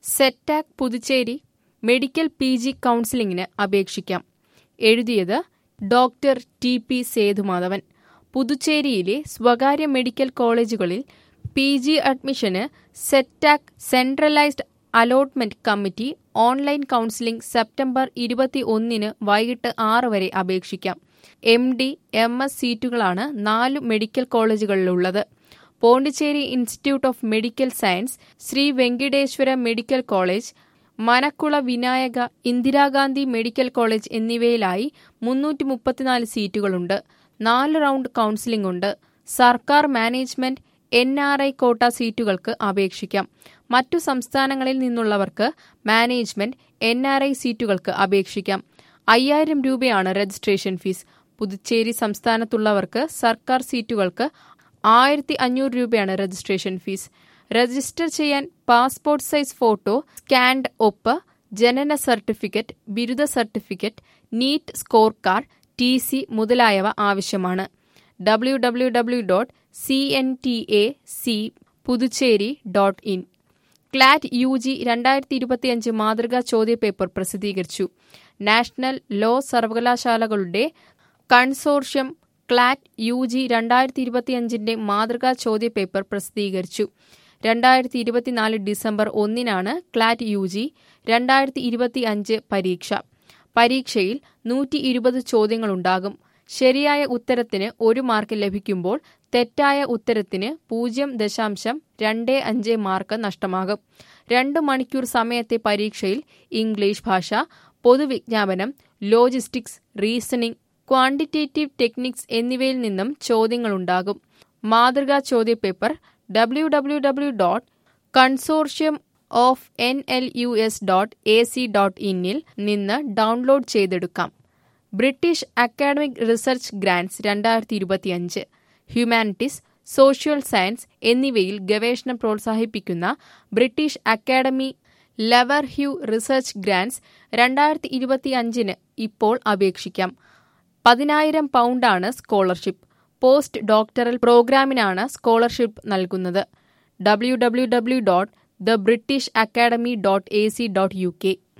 സെറ്റാക് Puducherry medical P G കൗൺസിലിംഗിന് അപേക്ഷിക്കാം എഴുതിയത് ഡോക്ടർ ടി പി സേതുമാധവൻ പുതുച്ചേരിയിലെ സ്വകാര്യ മെഡിക്കൽ കോളേജുകളിൽ പി ജി അഡ്മിഷന് CENTAC centralised allotment committee online counselling September ഇരുപത്തി ഒന്നിന് വൈകിട്ട് ആറ് വരെ അപേക്ഷിക്കാം എം ഡി എം എസ് സീറ്റുകളാണ് നാല് മെഡിക്കൽ കോളേജുകളിലുള്ളത് Pondicherry institute of medical science Shri Venkateshwara medical college Manakula Vinayaka Indira Gandhi medical college എന്നിവയിലായി മുന്നൂറ്റി മുപ്പത്തിനാല് സീറ്റുകളുണ്ട് നാല് റൗണ്ട് കൗൺസിലിംഗ് ഉണ്ട് സർക്കാർ മാനേജ്മെന്റ് എൻ ആർ ഐ കോട്ട സീറ്റുകൾക്ക് അപേക്ഷിക്കാം മറ്റു സംസ്ഥാനങ്ങളിൽ നിന്നുള്ളവർക്ക് മാനേജ്മെന്റ് എൻ ആർ ഐ സീറ്റുകൾക്ക് അപേക്ഷിക്കാം അയ്യായിരം രൂപയാണ് രജിസ്ട്രേഷൻ ഫീസ് പുതുച്ചേരി സംസ്ഥാനത്തുള്ളവർക്ക് സർക്കാർ സീറ്റുകൾക്ക് ആയിരത്തി അഞ്ഞൂറ് രൂപയാണ് രജിസ്ട്രേഷൻ ഫീസ് രജിസ്റ്റർ ചെയ്യാൻ പാസ്പോർട്ട് സൈസ് ഫോട്ടോ സ്കാൻഡ് ഒപ്പ് ജനന സർട്ടിഫിക്കറ്റ് ബിരുദ certificate NEET score card T C മുതലായവ ആവശ്യമാണ് W W W dot C N T A C Puducherry dot in CLAT U G രണ്ടായിരത്തി ഇരുപത്തിയഞ്ച് മാതൃകാ ചോദ്യപേപ്പർ പ്രസിദ്ധീകരിച്ചു നാഷണൽ ലോ സർവകലാശാലകളുടെ കൺസോർഷ്യം ക്ലാറ്റ് യു ജി രണ്ടായിരത്തി ഇരുപത്തിയഞ്ചിന്റെ മാതൃകാ ചോദ്യപേപ്പർ പ്രസിദ്ധീകരിച്ചു രണ്ടായിരത്തി ഇരുപത്തിനാല് ഡിസംബർ ഒന്നിനാണ് ക്ലാറ്റ് യു ജി രണ്ടായിരത്തി ഇരുപത്തി അഞ്ച് പരീക്ഷ പരീക്ഷയിൽ നൂറ്റി ഇരുപത് ചോദ്യങ്ങളുണ്ടാകും ശരിയായ ഉത്തരത്തിന് ഒരു മാർക്ക് ലഭിക്കുമ്പോൾ തെറ്റായ ഉത്തരത്തിന് പൂജ്യം ദശാംശം രണ്ട് അഞ്ച് മാർക്ക് നഷ്ടമാകും രണ്ട് മണിക്കൂർ സമയത്തെ പരീക്ഷയിൽ ഇംഗ്ലീഷ് ഭാഷ പൊതുവിജ്ഞാപനം ലോജിസ്റ്റിക്സ് റീസണിംഗ് ക്വാണ്ടിറ്റേറ്റീവ് ടെക്നിക്സ് എന്നിവയിൽ നിന്നും ചോദ്യങ്ങളുണ്ടാകും മാതൃകാ ചോദ്യപേപ്പർ W W W dot consortium of N L U S dot A C dot ഇന്നിൽ നിന്ന് ഡൗൺലോഡ് ചെയ്തെടുക്കാം ബ്രിട്ടീഷ് അക്കാഡമിക് റിസർച്ച് ഗ്രാന്റ്സ് രണ്ടായിരത്തി ഇരുപത്തിയഞ്ച് ഹ്യൂമാനിറ്റീസ് സോഷ്യൽ സയൻസ് എന്നിവയിൽ ഗവേഷണം പ്രോത്സാഹിപ്പിക്കുന്ന British academy Leverhulme research grants രണ്ടായിരത്തി ഇരുപത്തിയഞ്ചിന് ഇപ്പോൾ അപേക്ഷിക്കാം പതിനായിരം പൗണ്ടാണ് സ്കോളർഷിപ്പ് പോസ്റ്റ് ഡോക്ടറൽ പ്രോഗ്രാമിനാണ് സ്കോളർഷിപ്പ് നൽകുന്നത് W W W dot the British academy dot A C dot U K